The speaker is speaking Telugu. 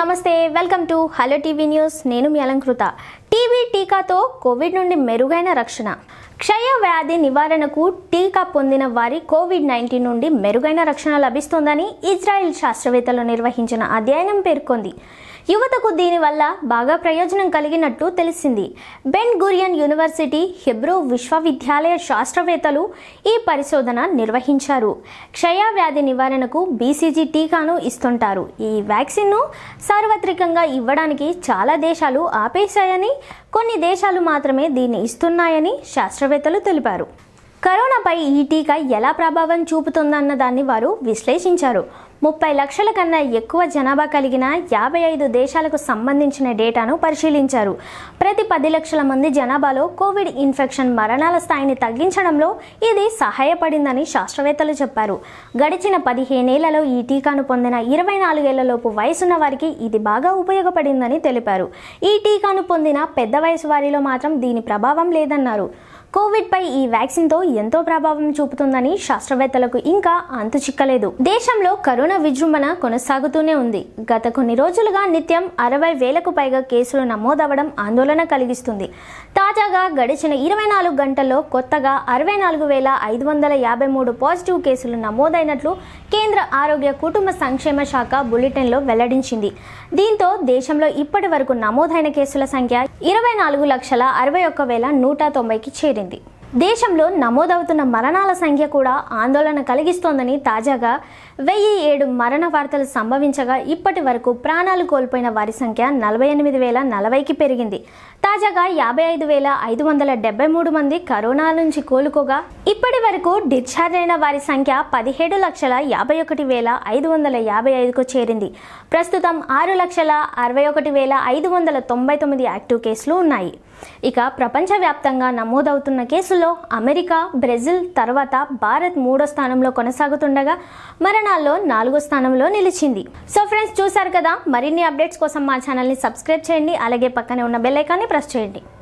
నమస్తే welcome to hello TV news నేను మీ అలంకృత టీవీ టీకాతో కోవిడ్ నుండి మెరుగైన రక్షణ క్షయ వ్యాధి నివారణకు టీకా పొందిన వారి కోవిడ్ నైన్టీన్ నుండి మెరుగైన రక్షణ లభిస్తోందని ఇజ్రాయెల్ శాస్త్రవేత్తలు నిర్వహించిన అధ్యయనం పేర్కొంది యువతకు దీనివల్ల బాగా ప్రయోజనం కలిగినట్టు తెలిసింది బెన్ గురియన్ యూనివర్సిటీ హెబ్రో విశ్వవిద్యాలయ శాస్త్రవేత్తలు ఈ పరిశోధన నిర్వహించారు క్షయ వ్యాధి నివారణకు బీసీజీ టీకాను ఇస్తుంటారు ఈ వ్యాక్సిన్ను సార్వత్రికంగా ఇవ్వడానికి చాలా దేశాలు ఆపేశాయని కొన్ని దేశాలు మాత్రమే దీన్ని ఇస్తున్నాయని శాస్త్రవేత్తలు తెలిపారు కరోనాపై ఈ టీకా ఎలా ప్రభావం చూపుతుందన్న దాన్ని వారు విశ్లేషించారు ముప్పై లక్షల కన్నా ఎక్కువ జనాభా కలిగిన యాభై ఐదు దేశాలకు సంబంధించిన డేటాను పరిశీలించారు ప్రతి పది లక్షల మంది జనాభాలో కోవిడ్ ఇన్ఫెక్షన్ మరణాల స్థాయిని తగ్గించడంలో ఇది సహాయపడిందని శాస్త్రవేత్తలు చెప్పారు గడిచిన పదిహేనేళ్లలో ఈ టీకాను పొందిన ఇరవై నాలుగేళ్లలోపు వయసున్న వారికి ఇది బాగా ఉపయోగపడిందని తెలిపారు ఈ టీకాను పొందిన పెద్ద వయసు వారిలో మాత్రం దీని ప్రభావం లేదన్నారు కోవిడ్ పై ఈ వ్యాక్సిన్ తో ఎంతో ప్రభావం చూపుతుందని శాస్త్రవేత్తలకు ఇంకా అంతు చిక్కలేదు దేశంలో కరోనా విజృంభణ కొనసాగుతూనే ఉంది గత కొన్ని రోజులుగా నిత్యం అరవై వేలకు పైగా కేసులు నమోదవడం ఆందోళన కలిగిస్తుంది తాజాగా గడిచిన ఇరవై నాలుగు గంటల్లో కొత్తగా అరవై నాలుగు వేల ఐదు వందల యాభై మూడు పాజిటివ్ కేసులు నమోదైనట్లు కేంద్ర ఆరోగ్య కుటుంబ సంక్షేమ శాఖ బులెటిన్లో వెల్లడించింది దీంతో దేశంలో ఇప్పటి వరకు నమోదైన కేసుల సంఖ్య ఇరవై నాలుగు లక్షల అరవై ఒక్క వేల నూట తొంభైకి చేరింది దేశంలో నమోదవుతున్న మరణాల సంఖ్య కూడా ఆందోళన కలిగిస్తోందని తాజాగా వెయ్యి ఏడు మరణ వార్తలు సంభవించగా ఇప్పటి వరకు ప్రాణాలు కోల్పోయిన వారి సంఖ్య నలభై ఎనిమిది వేల నలభైకి పెరిగింది తాజాగా యాభై ఐదు వేల ఐదు వందల డెబ్బై మూడు మంది కరోనా నుంచి కోలుకోగా ఇప్పటి వరకు డిశ్చార్జ్ అయిన వారి సంఖ్య పదిహేడు లక్షల యాభై ఒకటి వేల ఐదు వందల యాభై ఐదుకు చేరింది ప్రస్తుతం ఆరు లక్షల అరవై ఒకటి వేల ఐదు వందల తొంభై తొమ్మిది యాక్టివ్ కేసులు ఉన్నాయి ఇక ప్రపంచవ్యాప్తంగా నమోదవుతున్న కేసుల్లో అమెరికా బ్రెజిల్ తర్వాత భారత్ మూడో స్థానంలో కొనసాగుతుండగా మరణాల్లో నాలుగో స్థానంలో నిలిచింది సో ఫ్రెండ్స్ చూసారు కదా మరిన్ని అప్డేట్స్ కోసం మా ఛానల్ని సబ్స్క్రైబ్ చేయండి అలాగే పక్కనే ఉన్న బెల్ ఐకాన్ని ప్రెస్ చేయండి